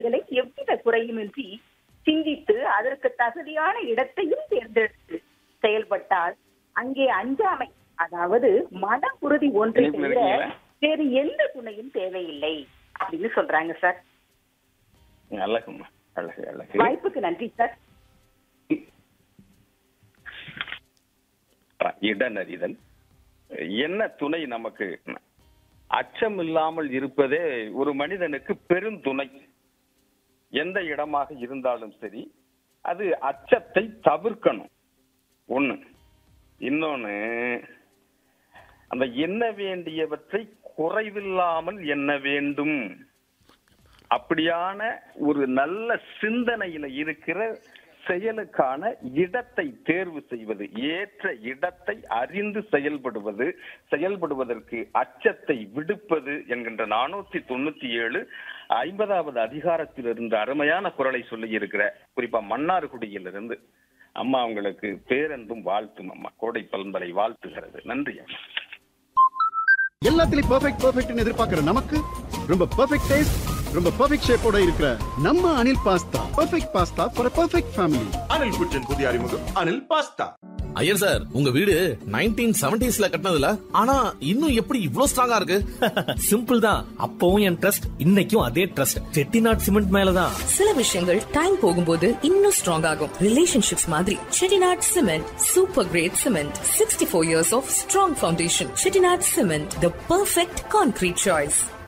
களை எவ்வித குறையுமின்றி சிந்தித்து அதற்கு தகுதியான இடத்தையும் தேர்ந்தெடுத்து செயல்பட்டால் அங்கே அஞ்சாமை அதாவது மன உறுதி ஒன்றை இணைப்புல தவிர இருக்கீங்களா? வேறு எந்த துணையும் தேவையில்லை அப்படின்னு சொல்றாங்க சார் அழகுமா அழகு அழகு வாய்ப்புக்கு நன்றி சார் இடனறிதல் என்ன துணை நமக்கு அச்சம் இல்லாமல் இருப்பதே ஒரு மனிதனுக்கு பெருந்துணை எந்த இடமாக இருந்தாலும் சரி அது அச்சத்தை தவிர்க்கணும் ஒண்ணு இன்னொன்னு அந்த எண்ண வேண்டியவற்றை குறைவில்லாமல் எண்ண வேண்டும் அப்படியான ஒரு நல்ல சிந்தனையில இருக்கிற செயலுக்கான இடத்தை தேர்வு செய்வது ஏற்ற இடத்தை அறிந்து செயல்படுவது செயல்படுவதற்கு அச்சத்தை விடுப்பது என்கின்ற நானூத்தி தொண்ணூத்தி ஏழு ஐம்பதாவது அதிகாரத்தில் இருந்து அருமையான குரலை சொல்லி இருக்கிற குறிப்பா மன்னார்குடியிலிருந்து அம்மா உங்களுக்கு பேரன்பும் வாழ்த்தும் அம்மா கோடை பல்ம்பலை வாழ்த்துகிறது நன்றி அம்மா எல்லாத்துலயும் பெர்ஃபெக்ட் பெர்ஃபெக்ட்னு எதிர்பார்க்கிற நமக்கு ரொம்ப பெர்ஃபெக்ட் டேஸ்ட் ரொம்ப பெர்ஃபெக்ட் ஷேப்போட இருக்கிற நம்ம Anil pasta perfect pasta for perfect family Anil kitchen புதிய அறிமுகம் அனில் பாஸ்தா ஐயர் சார் உங்க வீடு நைன்டீன் செவன்டிஸ்ல கட்டினதுல ஆனா இன்னும் எப்படி இவ்ளோ ஸ்ட்ராங்கா இருக்கு சிம்பிள் தான் அப்பவும் என் ட்ரஸ்ட் இன்னைக்கும் அதே ட்ரஸ்ட் செட்டிநாட் சிமெண்ட் மேலதான் சில விஷயங்கள் டைம் போகும்போது இன்னும் ஸ்ட்ராங் ஆகும் ரிலேஷன்ஷிப்ஸ் மாதிரி Chettinad cement super great cement sixty four years of strong foundation Chettinad cement the perfect concrete choice